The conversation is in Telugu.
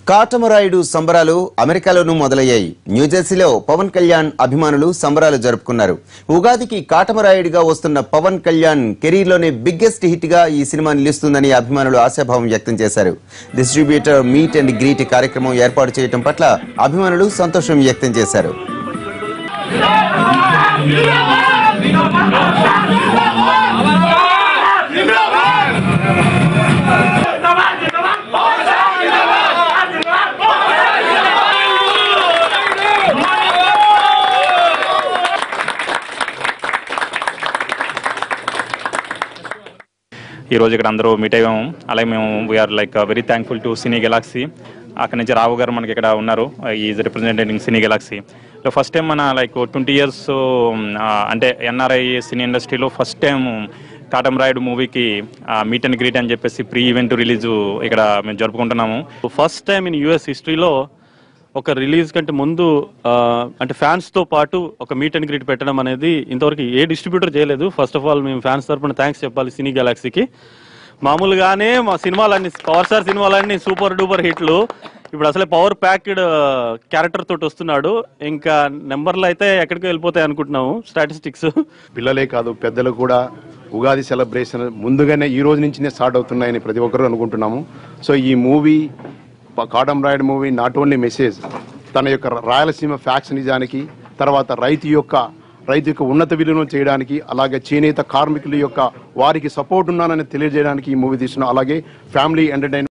కాటమరాయుడు సంబరాలు అమెరికాలోనూ మొదలయ్యాయి న్యూజెర్సీలో పవన్ కళ్యాణ్ అభిమానులు సంబరాలు జరుపుకున్నారు ఉగాదికి కాటమరాయుడిగా వస్తున్న పవన్ కళ్యాణ్ కెరీర్లోనే బిగ్గెస్ట్ హిట్ గా ఈ సినిమా నిలుస్తుందని అభిమానులు ఆశాభావం వ్యక్తం చేశారు డిస్ట్రిబ్యూటర్ మీట్ అండ్ గ్రీట్ కార్యక్రమం ఏర్పాటు చేయడం పట్ల అభిమానులు సంతోషం వ్యక్తం చేశారు ఈ రోజు ఇక్కడ అందరూ మీట్ అయ్యాము అలాగే మేము we are like very thankful to Cine Galaxy అక్కడ నుంచి రావు గారు మనకి ఇక్కడ ఉన్నారు is representing Cine Galaxy first time మన లైక్ ట్వంటీ ఇయర్స్ అంటే ఎన్ఆర్ఐ సినీ ఇండస్ట్రీలో ఫస్ట్ టైం కాటం రాయుడు మూవీకి మీట్ అండ్ గ్రీట్ అని చెప్పేసి ప్రీ ఈవెంట్ రిలీజ్ ఇక్కడ మేము జరుపుకుంటున్నాము ఫస్ట్ టైం ఇన్ యుఎస్ హిస్టరీలో ఒక రిలీజ్ కంటే ముందు ఆ, అంటే ఫ్యాన్స్ తో పాటు ఒక మీట్ అండ్ గ్రీట్ పెట్టడం అనేది ఇంతవరకు ఏ డిస్ట్రిబ్యూటర్ చేయలేదు ఫస్ట్ ఆఫ్ ఆల్ మేము ఫ్యాన్స్ తరపున థ్యాంక్స్ చెప్పాలి సినీ గెలాక్సీకి మామూలుగానే మా సినిమాలన్నీ పవర్ స్టార్ సినిమాలన్నీ సూపర్ డూపర్ హిట్లు ఇప్పుడు అసలే పవర్ ప్యాక్డ్ క్యారెక్టర్ తోటి వస్తున్నాడు ఇంకా నెంబర్లు అయితే ఎక్కడికి వెళ్ళిపోతాయి అనుకుంటున్నాము స్టాటిస్టిక్స్ పిల్లలే కాదు పెద్దలు కూడా ఉగాది సెలబ్రేషన్ ముందుగానే ఈ రోజు నుంచినే స్టార్ట్ అవుతున్నాయని ప్రతి ఒక్కరూ అనుకుంటున్నాము సో ఈ movie Katamarayudu movie not only message తన యొక్క రాయలసీమ ఫ్యాక్స్ నిజానికి తర్వాత రైతు యొక్క రైతు యొక్క ఉన్నత విలువను చేయడానికి అలాగే చేనేత కార్మికుల యొక్క వారికి సపోర్ట్ ఉన్నానని తెలియజేయడానికి ఈ మూవీ తీస్తున్నాం అలాగే ఫ్యామిలీ ఎంటర్టైన్